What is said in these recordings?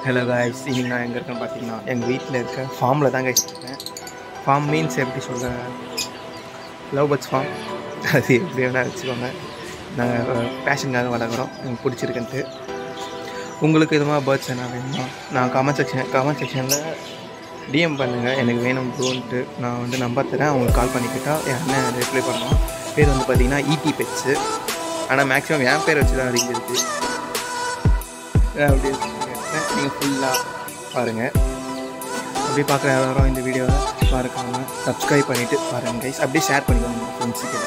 Hello guys இன்னைக்கு நான் எங்கே இருக்கேன்னு பார்த்தீங்கன்னா எங்கள் வீட்டில் இருக்க ஃபார்மில் தான் கைஸ் இருக்கேன் ஃபார்ம் மீன்ஸ் எப்படி சொல்ல லவ் பர்ட்ஸ் ஃபார்ம் அது எப்படி வேணால் வச்சுக்கோங்க நாங்கள் பேஷனுக்காக வளர்க்குறோம் எனக்கு பிடிச்சிருக்குன்ட்டு உங்களுக்கு இது மாதிரி பேர்ட்ஸ் என்ன வேணுமா நான் கமெண்ட் செக்ஷன் கமெண்ட் செக்ஷனில் டிஎம் பண்ணுங்கள் எனக்கு வேணும் ப்ரோன்ட்டு நான் வந்து நம்பர் தரேன் அவங்களுக்கு கால் பண்ணிக்கிட்டா என் அண்ணன் ரிப்ளை பண்ணுவான் பேர் வந்து பார்த்தீங்கன்னா ஈடி பெட்ஸு ஆனால் மேக்ஸிமம் என் பேர் வச்சு தான் அறிஞ்சிருக்கு அப்படி நீங்கள் ஃபுல்லாக பாருங்கள் அப்படி பார்க்குற எல்லாரும் இந்த வீடியோவை மறக்காமல் சப்ஸ்கிரைப் பண்ணிவிட்டு பாருங்கள் கைஸ் அப்படியே ஷேர் பண்ணிக்கோங்க உங்கள் ஃப்ரெண்ட்ஸுக்கு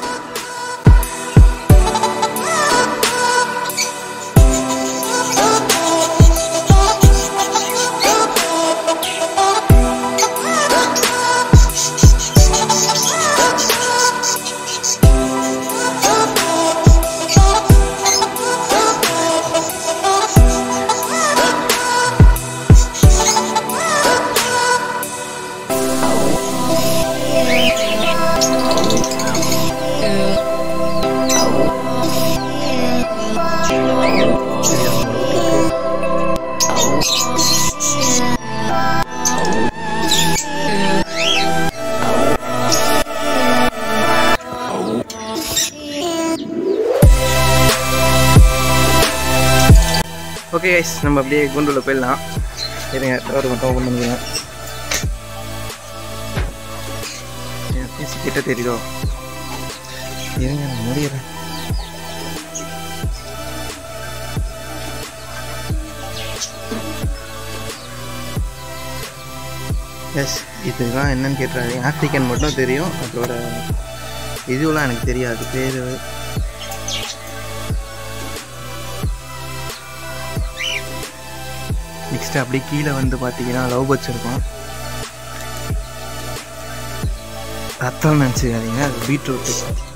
ஓகே கைஸ் நம்ம அப்படியே குண்டுல போயிடலாம் இருங்க டவர் மட்டும் ஓப்பன் பண்ணிக்கலாம் என் பேசி கிட்ட தெரியுதோ இருங்க நான் முடியிறேன் எஸ் இதுதான் என்னன்னு கேட்டுறாரு ஆஃப்ரிக்கன் மட்டும் தெரியும் அதோட இதுவெல்லாம் எனக்கு தெரியாது பேர் நெக்ஸ்ட் அப்படியே கீழே வந்து பார்த்தீங்கன்னா லவ் பர்ட்ஸ் இருக்கும் ரத்தம் நினச்சிக்காதீங்க அது பீட்ரூட்டு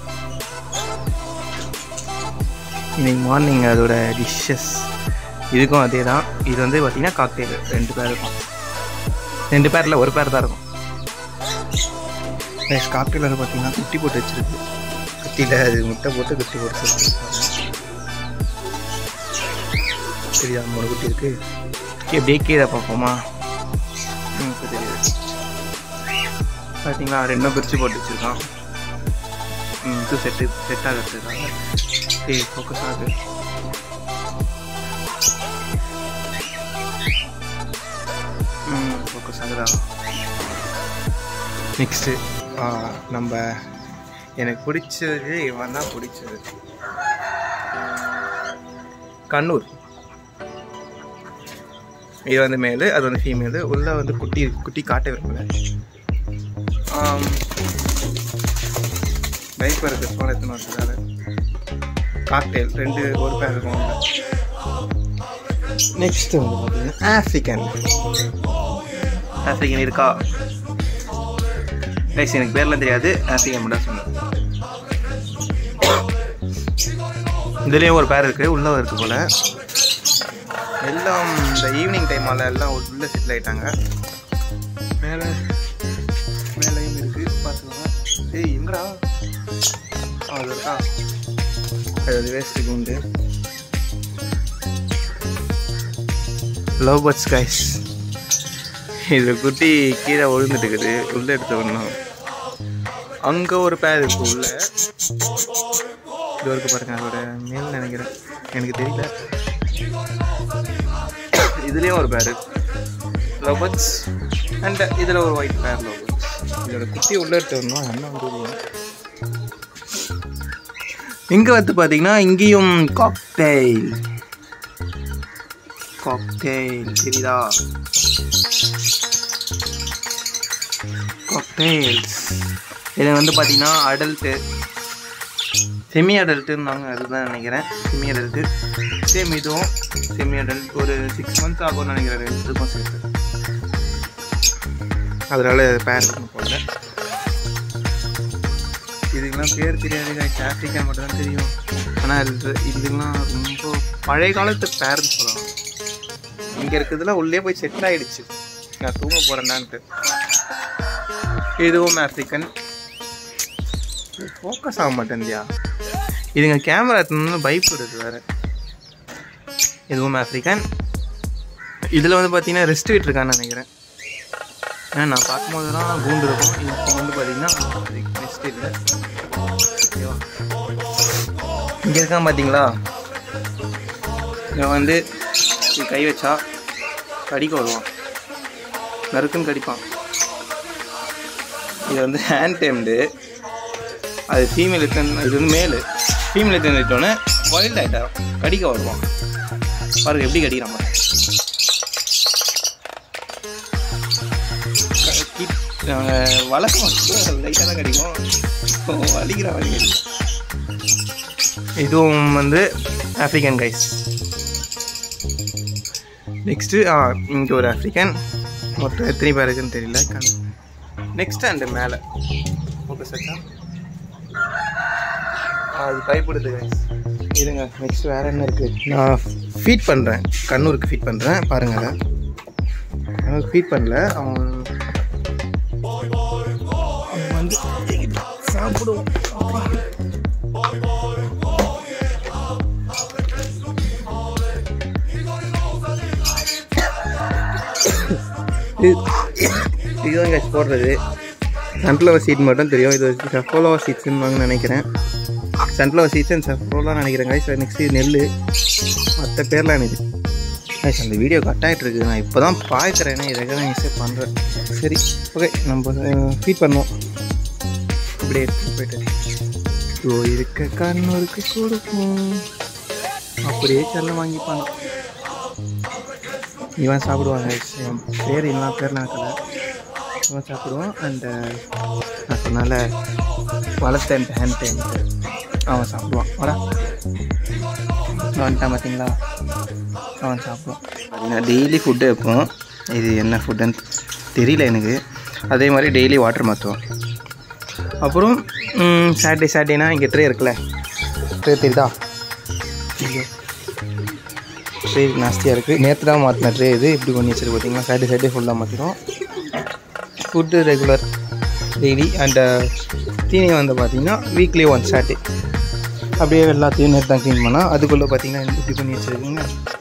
இன்னைக்கு மார்னிங் அதோட டிஷ்ஷஸ் இதுக்கும் அதே தான் இது வந்து பார்த்தீங்கன்னா காக்டெயில் ரெண்டு பேர் இருக்கும் ரெண்டு பேரில் ஒரு பேர் தான் இருக்கும் நெக்ஸ்ட் காக்டெயில் வந்து பார்த்தீங்கன்னா குட்டி போட்டு வச்சிருக்கு குட்டியில் அது முட்டை போட்டு குட்டி போட்டு வச்சிருக்கு சரியா மூணு குட்டி இருக்குது எப்படியே கீழே பார்ப்போமா ம் இப்போ தெரியுது பார்த்தீங்களா ரெண்டும் பிரித்து போட்டு வச்சுருக்கான் ம் இது செட்டு செட் ஆகிறதுக்காக ஏய் ஃபோக்கஸ் ஆகுது ம் ஃபோக்கஸ் ஆகுதா நெக்ஸ்ட்டு நம்ம எனக்கு பிடிச்சது இவன் தான் பிடிச்சது கண்ணூர் இது வந்து மேலு அது வந்து ஃபீமேலு உள்ளே வந்து குட்டி குட்டி காட்ட விரும்பல டைப்பர் இருக்கு ஃபோன் எத்தனை வருஷத்தால காக்டெயில் ரெண்டு ஒரு பேர் இருக்கும் நெக்ஸ்ட் வந்து பார்த்தீங்கன்னா ஆஃப்ரிக்கன் ஆஃப்ரிக்கன் இருக்கா ரைஸ் எனக்கு பேர்லாம் தெரியாது ஆஃப்ரிக்கன் மட்டும் சொன்னேன் இதுலேயும் ஒரு பேர் இருக்குது உள்ளே இருக்குது போல் எல்லாம் இந்த ஈவினிங் டைமால் எல்லாம் உள்ளே செட்டில் ஆகிட்டாங்க மேலே மேலேயும் இருக்குது பார்த்துக்கோங்க ஏய் எங்கடா அது இருக்கா அது வேஸ்ட்டு உண்டு லவ் பர்ட்ஸ் கைஸ் இது குட்டி கீழே விழுந்துட்டு இருக்குது உள்ளே எடுத்து வரணும் அங்கே ஒரு பேர் இருக்கு உள்ள இது வரைக்கும் பாருங்க அதோட மேல் நினைக்கிறேன் எனக்கு தெரியல இதுலேயும் ஒரு பேர் லோபட்ஸ் அண்ட் இதில் ஒரு ஒயிட் பேர் லோபட்ஸ் இதோட குட்டி உள்ள எடுத்து வரணும் என்ன வந்து இங்கே வந்து பார்த்தீங்கன்னா இங்கேயும் காக்டெயில் காக்டெயில் தெரியுதா காக்டெயில்ஸ் இதில் வந்து பார்த்தீங்கன்னா அடல்ட்டு செமி அடல்ட்டுன்னாங்க அதுதான் நினைக்கிறேன் செமி அடல்ட்டு சேம் இதுவும் செமி அடல்ட் ஒரு சிக்ஸ் மந்த்ஸ் ஆகும்னு நினைக்கிறேன் ரெண்டுக்கும் சேர்த்து அதனால பேர் பண்ண போடல இதுக்கெல்லாம் பேர் தெரியாது ஆஃப்ரிக்கன் மட்டும் தான் தெரியும் ஆனால் இது இதுக்கெல்லாம் ரொம்ப பழைய காலத்து பேர்னு சொல்லலாம் இங்கே இருக்கிறதுல உள்ளே போய் செட்டில் ஆகிடுச்சு நான் தூங்க போகிறேன்னான்ட்டு இதுவும் ஆஃப்ரிக்கன் ஃபோக்கஸ் ஆக மாட்டேன்தியா இதுங்க கேமரா எடுத்துன்னு பயப்படுது வேறு இதுவும் ஆஃப்ரிக்கன் இதில் வந்து பார்த்தீங்கன்னா ரெஸ்ட் விட்டுருக்கான்னு நினைக்கிறேன் ஏன்னா நான் பார்க்கும்போதெல்லாம் கூண்டு இருக்கும் இப்போ வந்து பார்த்தீங்கன்னா ரெஸ்ட் இல்லை ஓகேவா இங்கே இருக்கான் பார்த்தீங்களா இவன் வந்து இப்படி கை வச்சா கடிக்க வருவான் நறுக்குன்னு கடிப்பான் இது வந்து ஹேண்ட் டைம்டு அது ஃபீமேல் எத்தனை இது வந்து மேலு ஃபீமேல் எத்தனை விட்டோன்னே வைல்ட் ஆகிட்டா கடிக்க வருவான் பாருங்க எப்படி கடிக்கிறான் பாருங்க. க- கி- நாங்கள் வழக்கம் லைட்டாக தான் கடிக்கும் வலிக்கிற வலி கடிக்கும் இதுவும் வந்து ஆஃப்ரிக்கன் கைஸ் நெக்ஸ்ட்டு ஆ இங்கே ஒரு ஆஃப்ரிக்கன் மொத்தம் எத்தனை பேர் இருக்குன்னு தெரியல நெக்ஸ்ட் அண்டு மேலே ஓகே சச்சா அது பயப்படுது கைஸ் இருங்க நெக்ஸ்ட் வேறு என்ன இருக்குது நான் ஃபீட் பண்ணுறேன் கண்ணூருக்கு ஃபீட் பண்ணுறேன் பாருங்கள் அதை கண்ணூருக்கு ஃபீட் பண்ணல அவன் அவன் வந்து சாப்பிடுவான் இது இதுதான் கேஸ் போடுறது சன்ஃப்ளவர் சீட் மட்டும் தெரியும் இது சஃப்ளவர் சீட்ஸ்ன்னு நினைக்கிறேன் சன்ஃப்ளவர் சீட்ஸ் அண்ட் சஃப்ளோலாம் நினைக்கிறேன் கைஸ் நெக்ஸ்ட் இது நெல் மற்ற பேர்லாம் எனக்கு கைஸ் அந்த வீடியோ கட் ஆகிட்டு இருக்குது நான் இப்போ தான் பார்க்குறேன் ரெகனைஸே பண்ணுறேன் சரி ஓகே நம்ம ஃபீட் பண்ணுவோம் இப்படியே எடுத்துட்டு போயிட்டு ஓ இருக்க கண்ணூருக்கு கொடுப்போம் அப்படியே செல்ல வாங்கிப்பாங்க இவன் சாப்பிடுவாங்க இவன் பேர் என்ன பேர் நாக்கல இவன் சாப்பிடுவான் அண்ட் நான் சொன்னால வளர்த்த ஹேண்ட் டைம் அவன் சாப்பிடுவான் வாடா வந்துட்டான் பார்த்தீங்களா அவன் சாப்பிடுவான் பார்த்தீங்கன்னா டெய்லி ஃபுட்டு வைப்போம் இது என்ன ஃபுட்டுன்னு தெரியல எனக்கு அதே மாதிரி டெய்லி வாட்டர் மாற்றுவோம் அப்புறம் சாட்டர்டே சாட்டர்டேனா இங்கே ட்ரே இருக்குல்ல ட்ரே தெரியுதா ஐயோ ட்ரே நாஸ்தியாக இருக்குது நேற்று தான் மாற்றின ட்ரே இது இப்படி பண்ணி வச்சிருக்கு பார்த்தீங்களா சாட்டர்டே சாட்டர்டே ஃபுல்லாக மாற்றிடும் ஃபுட்டு ரெகுலர் டெய்லி அண்ட் தீனி வந்து பார்த்தீங்கன்னா வீக்லி ஒன் சாட்டர்டே அப்படியே எல்லாத்தையும் நேற்று தான் க்ளீன் பண்ணால் அதுக்குள்ளே பார்த்தீங்கன்னா இப்படி பண்ணி வச்சுருக்குங்க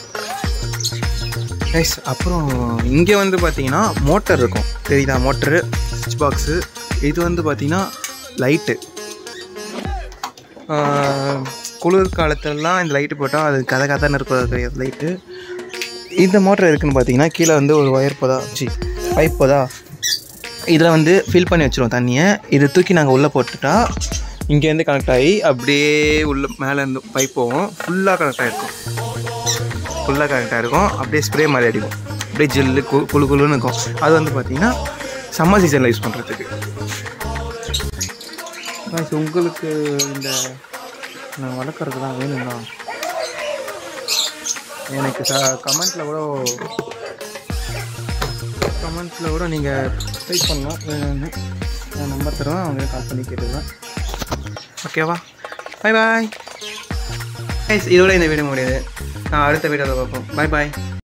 நைஸ் அப்புறம் இங்கே வந்து பார்த்தீங்கன்னா மோட்டர் இருக்கும் தெரியுதா மோட்டரு ஸ்விட்ச் பாக்ஸு இது வந்து பார்த்தீங்கன்னா லைட்டு குளிர் காலத்துலலாம் இந்த லைட்டு போட்டால் அது கதை கதைன்னு இருக்கிறது கிடையாது லைட்டு இந்த மோட்டர் இருக்குன்னு பார்த்தீங்கன்னா கீழே வந்து ஒரு ஒயர் போதா சி பைப் போதா இதில் வந்து ஃபில் பண்ணி வச்சுருவோம் தண்ணியை இதை தூக்கி நாங்கள் உள்ளே போட்டுட்டா இங்கேருந்து கனெக்ட் ஆகி அப்படியே உள்ள மேலே இருந்து பைப் போகும் ஃபுல்லாக கனெக்ட் ஆகிருக்கும் ஃபுல்லாக கனெக்ட் ஆகிருக்கும் அப்படியே ஸ்ப்ரே மாதிரி அடிக்கும் அப்படியே ஜில்லு கு குளு குளுன்னு இருக்கும் அது வந்து பார்த்தீங்கன்னா சம்மர் சீசனில் யூஸ் பண்ணுறதுக்கு Guys, உங்களுக்கு இந்த நான் வளர்க்குறதுலாம் வேணும்னா எனக்கு ச கமெண்ட்டில் கூட கமெண்ட்ஸில் கூட நீங்கள் டைப் பண்ணலாம் வேணும்னு நான் நம்பர் தருவேன் அவங்க கால் பண்ணி கேட்டுக்கலாம் ஓகேவா பாய் பாய் இதோட இந்த வீடியோ முடியுது நான் அடுத்த வீடியோவில் பார்ப்போம் பாய் பாய்